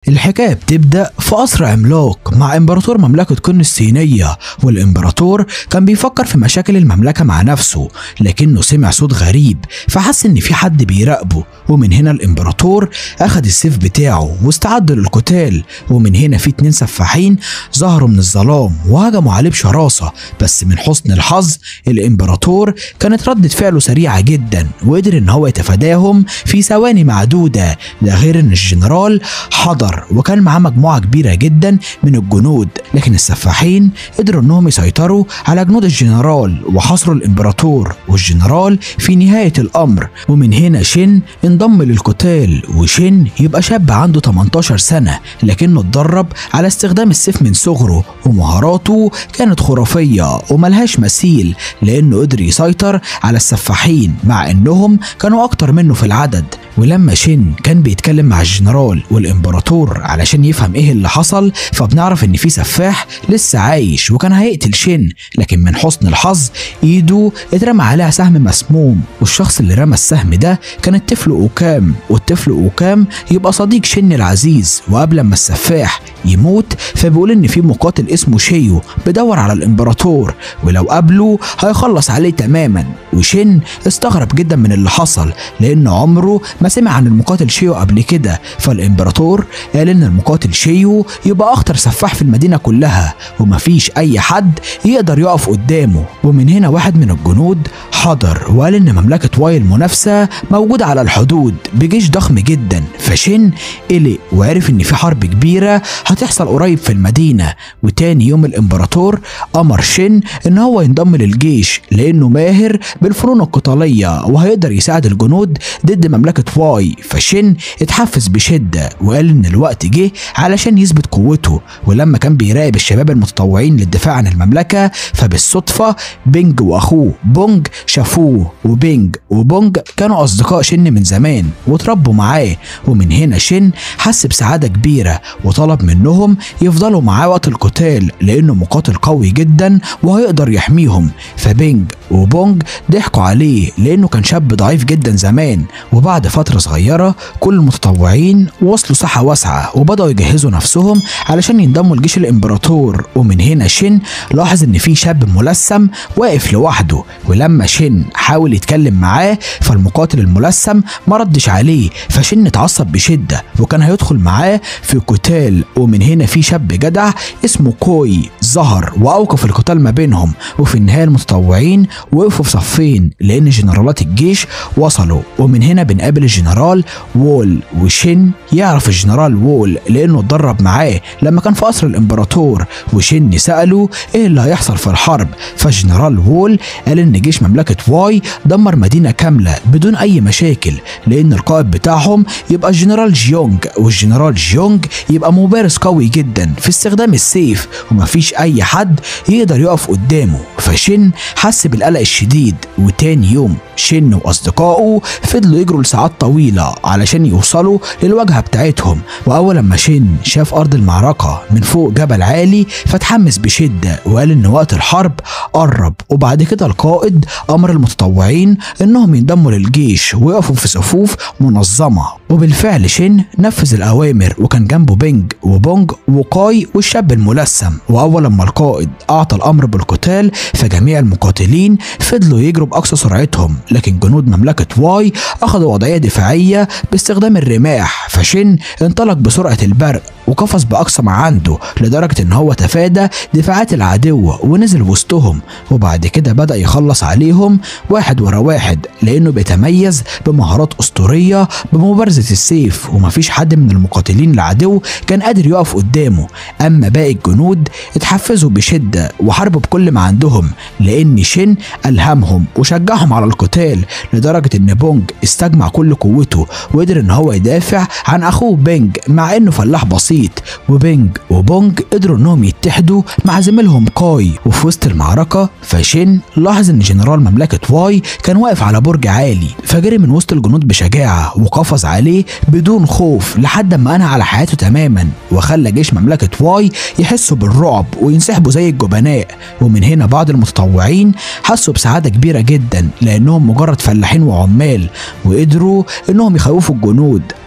الحكاية بتبدأ في قصر عملاق مع إمبراطور مملكة كن الصينية والإمبراطور كان بيفكر في مشاكل المملكة مع نفسه لكنه سمع صوت غريب فحس إن في حد بيراقبه ومن هنا الإمبراطور أخد السيف بتاعه واستعد للقتال ومن هنا في اتنين سفاحين ظهروا من الظلام وهجموا عليه بشراسة بس من حسن الحظ الإمبراطور كانت ردة فعله سريعة جدا وقدر إن هو يتفاداهم في ثواني معدودة ده غير إن الجنرال حضر وكان معاه مجموعة كبيرة جدا من الجنود لكن السفاحين قدروا إنهم يسيطروا على جنود الجنرال وحصروا الإمبراطور والجنرال في نهاية الأمر ومن هنا شن انضم للقتال وشن يبقى شاب عنده 18 سنة لكنه اتدرب على استخدام السيف من صغره ومهاراته كانت خرافية وملهاش مثيل لأنه قدر يسيطر على السفاحين مع إنهم كانوا أكتر منه في العدد ولما شين كان بيتكلم مع الجنرال والامبراطور علشان يفهم ايه اللي حصل فبنعرف ان في سفاح لسه عايش وكان هيقتل شين لكن من حسن الحظ ايده اترمى عليها سهم مسموم والشخص اللي رمى السهم ده كان الطفل اوكام والطفل اوكام يبقى صديق شين العزيز وقبل ما السفاح يموت فبيقول ان في مقاتل اسمه شيو بيدور على الامبراطور ولو قابله هيخلص عليه تماما وشين استغرب جدا من اللي حصل لان عمره ما سمع عن المقاتل شيو قبل كده فالامبراطور قال ان المقاتل شيو يبقى اخطر سفاح في المدينه كلها ومفيش اي حد يقدر يقف قدامه ومن هنا واحد من الجنود حضر وقال ان مملكه واي المنافسه موجوده على الحدود بجيش ضخم جدا فشين قلق وعرف ان في حرب كبيره هتحصل قريب في المدينه وتاني يوم الامبراطور امر شين ان هو ينضم للجيش لانه ماهر بالفنون القتاليه وهيقدر يساعد الجنود ضد مملكه واي فشين اتحفز بشده وقال ان الوقت جه علشان يثبت قوته ولما كان بيراقب الشباب المتطوعين للدفاع عن المملكه فبالصدفه بينج واخوه بونج شافوه وبينج وبونج كانوا اصدقاء شن من زمان وتربوا معاه ومن هنا شن حس بسعاده كبيره وطلب منهم يفضلوا معاه وقت القتال لانه مقاتل قوي جدا وهيقدر يحميهم فبينج وبونج ضحكوا عليه لانه كان شاب ضعيف جدا زمان وبعد فتره صغيره كل المتطوعين وصلوا ساحه واسعه وبداوا يجهزوا نفسهم علشان ينضموا لجيش الامبراطور ومن هنا شن لاحظ ان في شاب ملثم واقف لوحده ولما شن حاول يتكلم معاه فالمقاتل الملثم ما ردش عليه فشن اتعصب بشده وكان هيدخل معاه في قتال ومن هنا في شاب جدع اسمه كوي ظهر واوقف القتال ما بينهم وفي النهايه المتطوعين وقفوا في صفين لان جنرالات الجيش وصلوا ومن هنا بنقابل الجنرال وول وشن يعرف الجنرال وول لانه اتدرب معاه لما كان في قصر الامبراطور وشن ساله ايه اللي هيحصل في الحرب فالجنرال وول قال ان جيش مملكه واي دمر مدينه كامله بدون اي مشاكل لان القائد بتاعهم يبقى الجنرال جيونج والجنرال جيونج يبقى مبارز قوي جدا في استخدام السيف ومفيش اي حد يقدر يقف قدامه فشن حس بالقلق الشديد وتاني يوم شن واصدقائه فضلوا يجروا لساعات طويله علشان يوصلوا للواجهه بتاعتهم واول لما شن شاف ارض المعركه من فوق جبل عالي فتحمس بشده وقال ان وقت الحرب قرب وبعد كده القائد امر المتطوعين انهم ينضموا للجيش ويقفوا في صفوف منظمه وبالفعل شن نفذ الاوامر وكان جنبه بينج وبونج وقاي والشاب الملثم واول لما القائد اعطى الامر بالقتال فجميع المقاتلين فضلوا يجروا باقصى سرعتهم لكن جنود مملكه واي اخذوا وضعيه دفاعيه باستخدام الرماح فشن انطلق بسرعه البرق وقفز باقصى ما عنده لدرجه ان هو تفادى دفاعات العدو ونزل وسطهم وبعد كده بدا يخلص عليهم واحد ورا واحد لانه بيتميز بمهارات اسطوريه بمبارزه السيف ومفيش حد من المقاتلين العدو كان قادر يقف قدامه اما باقي الجنود اتحفزوا بشده وحاربوا بكل ما عندهم لان شن الهمهم وشجعهم على القتال لدرجه ان بونج استجمع كل قوته وقدر ان هو يدافع عن اخوه بينج مع انه فلاح بسيط وبينج وبونج قدروا انهم يتحدوا مع زميلهم كاي وفي وسط المعركه فشن لاحظ ان جنرال مملكه واي كان واقف على برج عالي فجري من وسط الجنود بشجاعه وقفز عليه بدون خوف لحد ما انهى على حياته تماما وخلى جيش مملكه واي يحسوا بالرعب وينسحبوا زي الجبناء ومن هنا بعض المتطوعين حسوا بسعاده كبيره جدا لانهم مجرد فلاحين وعمال وقدروا انهم يخوفوا الجنود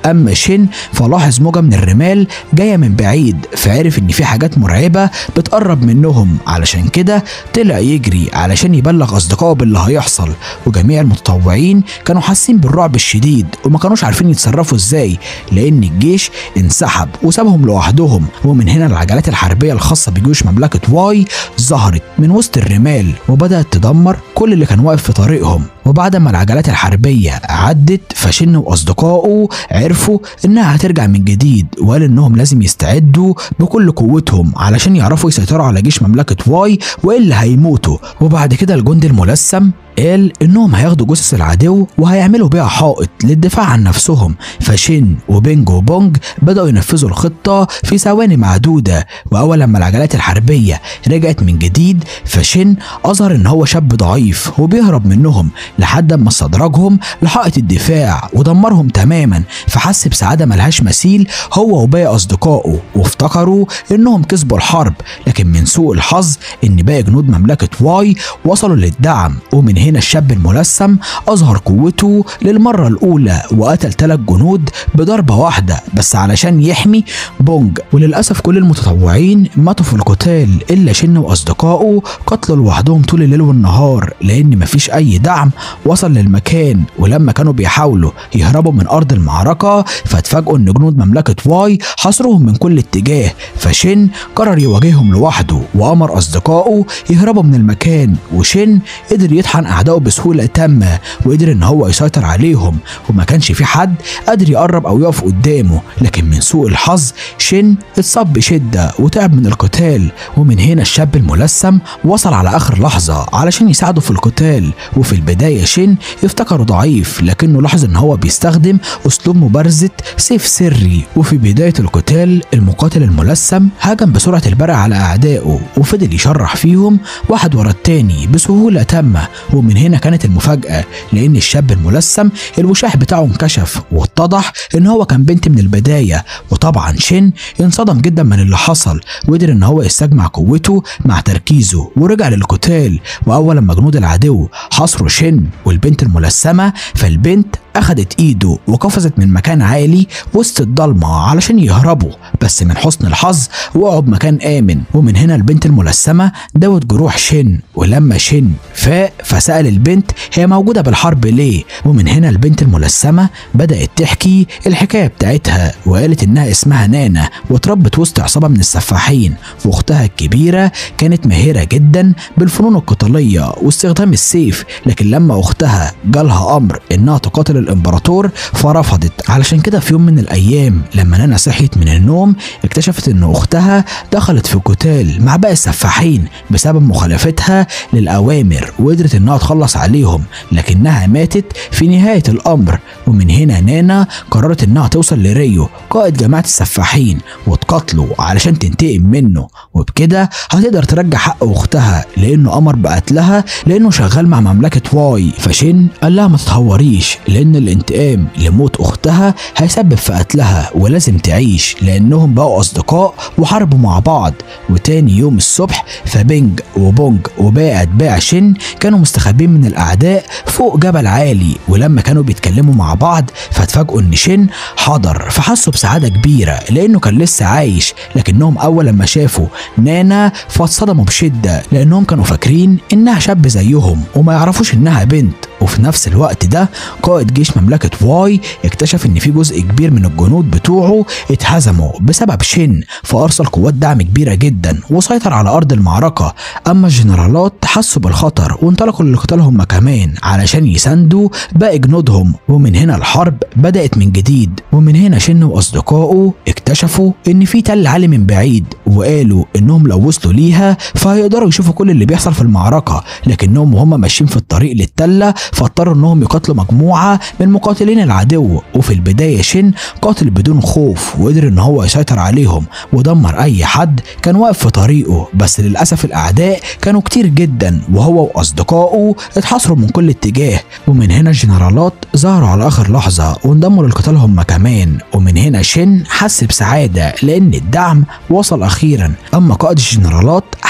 اما شين فلاحظ موجة من الرمال جاية من بعيد فعرف ان في حاجات مرعبة بتقرب منهم علشان كده طلع يجري علشان يبلغ اصدقائه باللي هيحصل وجميع المتطوعين كانوا حاسين بالرعب الشديد وما كانوش عارفين يتصرفوا ازاي لان الجيش انسحب وسابهم لوحدهم ومن هنا العجلات الحربية الخاصة بجيوش مملكة واي ظهرت من وسط الرمال وبدأت تدمر كل اللي كان واقف في طريقهم وبعد ما العجلات الحربية عدت فشن وأصدقائه عرفوا إنها هترجع من جديد وقال إنهم لازم يستعدوا بكل قوتهم علشان يعرفوا يسيطروا على جيش مملكة واي وإلا هيموتوا وبعد كده الجندي الملثم قال انهم هياخدوا جثث العدو وهيعملوا بيها حائط للدفاع عن نفسهم فشين وبينج وبونج بدأوا ينفذوا الخطة في ثواني معدودة وأول لما العجلات الحربية رجعت من جديد فشين أظهر إن هو شاب ضعيف وبيهرب منهم لحد ما استدرجهم لحائط الدفاع ودمرهم تماما فحس بسعادة ملهاش مثيل هو وباقي أصدقائه وافتكروا إنهم كسبوا الحرب لكن من سوء الحظ إن باقي جنود مملكة واي وصلوا للدعم ومن هنا الشاب الملثم أظهر قوته للمرة الأولى وقتل ثلاث جنود بضربة واحدة بس علشان يحمي بونج وللأسف كل المتطوعين ماتوا في القتال إلا شن وأصدقائه قتلوا لوحدهم طول الليل والنهار لأن مفيش أي دعم وصل للمكان ولما كانوا بيحاولوا يهربوا من أرض المعركة فاتفاجئوا إن جنود مملكة واي حاصروهم من كل اتجاه فشن قرر يواجههم لوحده وأمر أصدقائه يهربوا من المكان وشن قدر يطحن أعدائه بسهولة تامة وقدر إن هو يسيطر عليهم وما كانش في حد قادر يقرب أو يقف قدامه لكن من سوء الحظ شن اتصاب بشدة وتعب من القتال ومن هنا الشاب الملثم وصل على آخر لحظة علشان يساعده في القتال وفي البداية شن افتكره ضعيف لكنه لاحظ إن هو بيستخدم أسلوب مبارزة سيف سري وفي بداية القتال المقاتل الملثم هجم بسرعة البرق على أعدائه وفضل يشرح فيهم واحد ورا التاني بسهولة تامة ومن هنا كانت المفاجأة لأن الشاب الملثم الوشاح بتاعه انكشف واتضح إن هو كان بنت من البداية وطبعا شن انصدم جدا من اللي حصل وقدر إن هو يستجمع قوته مع تركيزه ورجع للقتال وأول لما جنود العدو حاصروا شن والبنت الملثمة فالبنت أخدت إيده وقفزت من مكان عالي وسط الضلمة علشان يهربوا بس من حسن الحظ وقعوا بمكان آمن ومن هنا البنت الملثمة دوت جروح شن ولما شن فاق فسأل البنت هي موجودة بالحرب ليه ومن هنا البنت الملثمة بدأت تحكي الحكاية بتاعتها وقالت إنها اسمها نانا واتربت وسط عصابة من السفاحين وأختها الكبيرة كانت ماهرة جدا بالفنون القتالية واستخدام السيف لكن لما أختها جالها أمر إنها تقاتل الإمبراطور فرفضت علشان كده في يوم من الأيام لما نانا صحيت من النوم اكتشفت إن أختها دخلت في قتال مع باقي السفاحين بسبب مخالفتها للأوامر وقدرت إنها تخلص عليهم لكنها ماتت في نهاية الأمر ومن هنا نانا قررت إنها توصل لريو قائد جماعة السفاحين وتقاتله علشان تنتقم منه وبكده هتقدر ترجع حق أختها لأنه أمر بقتلها لأنه شغال مع مملكة واي فشين قال لها ما تتهوريش لأن الانتقام لموت أختها هيسبب في قتلها ولازم تعيش لأنهم بقوا أصدقاء وحاربوا مع بعض وتاني يوم الصبح فبينج وبونج وباقي أتباع شن كانوا مستخبين من الأعداء فوق جبل عالي ولما كانوا بيتكلموا مع بعض فاتفاجئوا إن شن حضر فحسوا بسعادة كبيرة لأنه كان لسه عايش لكنهم أول لما شافوا نانا فاتصدموا بشدة لأنهم كانوا فاكرين إنها شاب زيهم وما يعرفوش إنها بنت وفي نفس الوقت ده قائد جيش مملكة واي اكتشف ان في جزء كبير من الجنود بتوعه اتهزموا بسبب شن فارسل قوات دعم كبيرة جدا وسيطر على ارض المعركة اما الجنرالات حسوا بالخطر وانطلقوا للقتال هم كمان علشان يساندوا باقي جنودهم ومن هنا الحرب بدأت من جديد ومن هنا شن واصدقائه اكتشفوا ان في تل عالي من بعيد وقالوا انهم لو وصلوا ليها فهيقدروا يشوفوا كل اللي بيحصل في المعركة لكنهم وهم ماشيين في الطريق للتلة فاضطروا انهم يقاتلوا مجموعه من مقاتلين العدو وفي البدايه شن قاتل بدون خوف وقدر ان هو يسيطر عليهم ودمر اي حد كان واقف في طريقه بس للاسف الاعداء كانوا كتير جدا وهو واصدقائه اتحاصروا من كل اتجاه ومن هنا الجنرالات ظهروا على اخر لحظه وانضموا للقتال هم كمان ومن هنا شن حس بسعاده لان الدعم وصل اخيرا اما قائد الجنرالات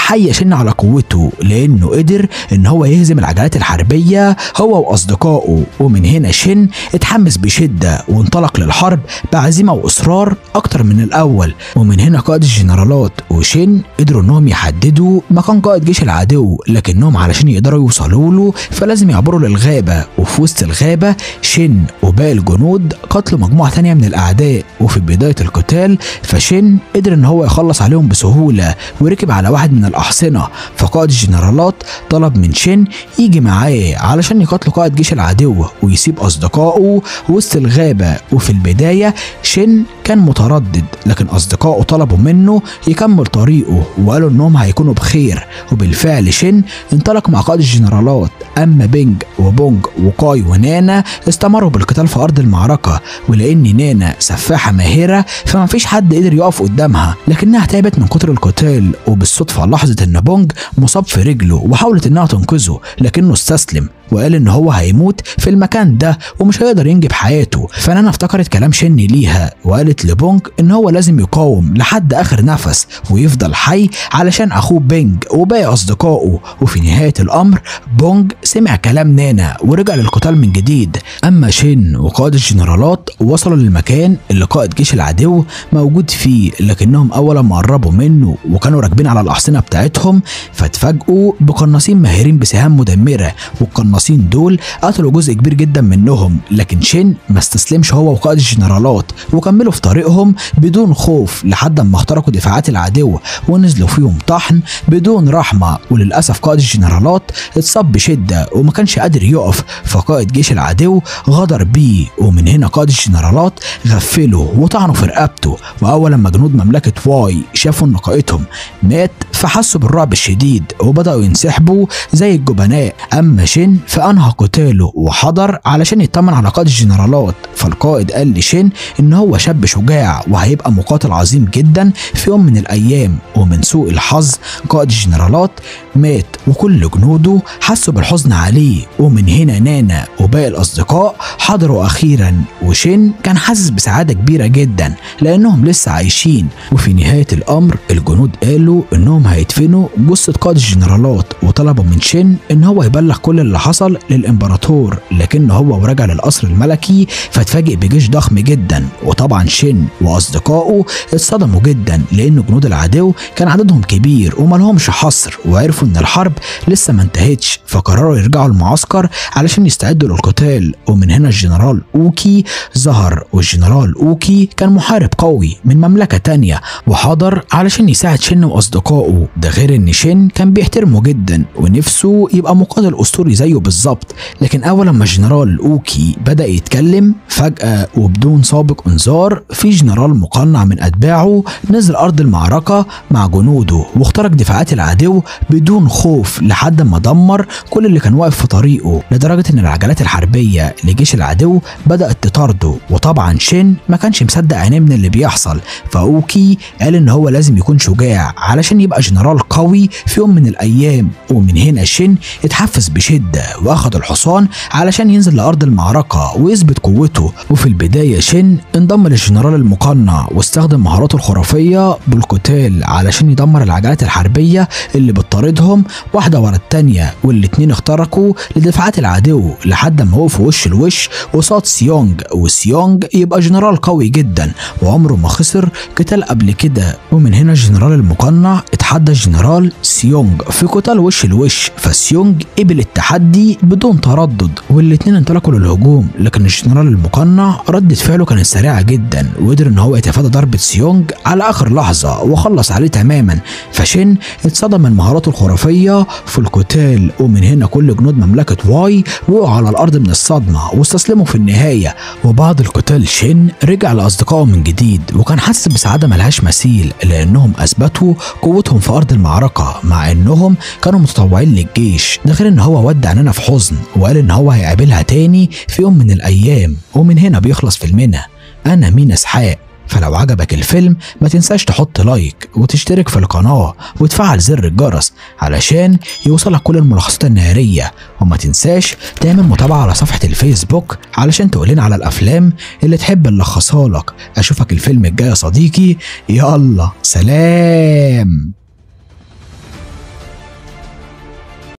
حي شن على قوته لانه قدر ان هو يهزم العجلات الحربيه هو واصدقائه ومن هنا شن اتحمس بشده وانطلق للحرب بعزيمه واصرار اكتر من الاول ومن هنا قائد الجنرالات وشن قدروا انهم يحددوا مكان قائد جيش العدو لكنهم علشان يقدروا يوصلوا له فلازم يعبروا للغابه وفي وسط الغابه شن وباقي الجنود قتلوا مجموعه تانية من الاعداء وفي بدايه القتال فشن قدر ان هو يخلص عليهم بسهوله وركب على واحد من الاحصنه فقائد الجنرالات طلب من شن يجي معاه علشان يقاتلوا قائد جيش العدو ويسيب اصدقائه وسط الغابه وفي البدايه شن كان متردد لكن اصدقائه طلبوا منه يكمل طريقه وقالوا انهم هيكونوا بخير وبالفعل شن انطلق مع قائد الجنرالات اما بينج وبونج وكاي ونانا استمروا بالقتال في ارض المعركه ولان نانا سفاحه ماهره فما فيش حد قدر يقف قدامها لكنها تعبت من كتر القتال وبالصدفه لاحظت ان بونج مصاب في رجله وحاولت انها تنقذه لكنه استسلم وقال ان هو هيموت في المكان ده ومش هيقدر ينجب حياته فنانا افتكرت كلام شن ليها وقالت لبونج ان هو لازم يقاوم لحد اخر نفس ويفضل حي علشان اخوه بينج وباقي اصدقائه وفي نهايه الامر بونج سمع كلام نانا ورجع للقتال من جديد اما شن وقائد الجنرالات وصلوا للمكان اللي قائد جيش العدو موجود فيه لكنهم اول ما قربوا منه وكانوا راكبين على الاحصنه بتاعتهم فاتفاجئوا بقناصين ماهرين بسهام مدمره والقناصين دول قتلوا جزء كبير جدا منهم لكن شين ما استسلمش هو وقائد الجنرالات وكملوا في طريقهم بدون خوف لحد ما اخترقوا دفاعات العدو ونزلوا فيهم طحن بدون رحمه وللاسف قائد الجنرالات اتصاب بشده وما كانش قادر يقف فقائد جيش العدو غدر بيه ومن هنا قائد الجنرالات غفله وطعنوا في رقبته واول لما جنود مملكه واي شافوا ان قائدهم مات فحسوا بالرعب الشديد وبداوا ينسحبوا زي الجبناء اما شين فانهى قتاله وحضر علشان يطمن على قائد الجنرالات فالقائد قال لشين ان هو شاب شجاع وهيبقى مقاتل عظيم جدا في يوم من الايام ومن سوء الحظ قائد الجنرالات مات وكل جنوده حسوا بالحزن عليه ومن هنا نانا وباقي الاصدقاء حضروا اخيرا وشين كان حاسس بسعاده كبيره جدا لانهم لسه عايشين وفي نهايه الامر الجنود قالوا انهم هيدفنوا جثه قائد الجنرالات وطلبوا من شين ان هو يبلغ كل اللي حصل للامبراطور لكن هو ورجع للقصر الملكي فاتفاجئ بجيش ضخم جدا وطبعا شين واصدقائه اتصدموا جدا لان جنود العدو كان عددهم كبير وملهمش حصر وعرفوا ان الحرب لسه ما انتهتش فقرروا يرجعوا المعسكر علشان يستعدوا للقتال ومن هنا الجنرال اوكي ظهر والجنرال اوكي كان محارب قوي من مملكة تانية وحضر علشان يساعد شن واصدقائه ده غير ان شن كان بيحترمه جدا ونفسه يبقى مقاتل اسطوري زيه بالظبط لكن اول ما الجنرال اوكي بدا يتكلم فجاه وبدون سابق انذار في جنرال مقنع من اتباعه نزل ارض المعركه مع جنوده واخترق دفاعات العدو بدون خوف لحد ما دمر كل اللي كان واقف في طريقه لدرجه ان العجلات الحربيه لجيش العدو بدات تطارده وطبعا شين ما كانش مصدق عينيه من اللي بيحصل فاوكي قال ان هو لازم يكون شجاع علشان يبقى جنرال قوي في يوم من الايام ومن هنا شين اتحفز بشده واخد الحصان علشان ينزل لارض المعركه ويثبت قوته وفي البدايه شين انضم للجنرال المقنع واستخدم مهاراته الخرافيه بالقتال علشان يدمر العجلات الحربيه اللي بتطاردهم واحده ورا التانيه والاتنين اخترقوا لدفاعات العدو لحد ما وقفوا وش لوش قصاد سيونج وسيونج يبقى جنرال قوي جدا وعمره ما خسر قتال قبل كده ومن هنا الجنرال المقنع اتحدى الجنرال سيونج في قتال وش لوش فسيونج قبل التحدي بدون تردد والاتنين انطلقوا للهجوم لكن الجنرال المقنع ردة فعله كانت سريعة جدا وقدر ان هو يتفادى ضربة سيونج على اخر لحظة وخلص عليه تماما فشين اتصدم من مهاراته الخرافية في القتال ومن هنا كل جنود مملكة واي وقعوا على الارض من الصدمة واستسلموا في النهاية وبعد القتال شين رجع لاصدقائه من جديد وكان حاسس بسعادة ملهاش مثيل لانهم اثبتوا قوتهم في ارض المعركة مع انهم كانوا متطوعين للجيش ده غير ان هو ودع نانا في حزن وقال ان هو هيقابلها تاني في يوم من الايام ومن هنا بيخلص فيلمنا انا مين اسحاق فلو عجبك الفيلم ما تنساش تحط لايك وتشترك في القناة وتفعل زر الجرس علشان يوصلك كل الملخصات النهارية وما تنساش تعمل متابعة على صفحة الفيسبوك علشان تقولنا على الأفلام اللي تحب نلخصها لك أشوفك الفيلم الجاي يا صديقي يلا سلام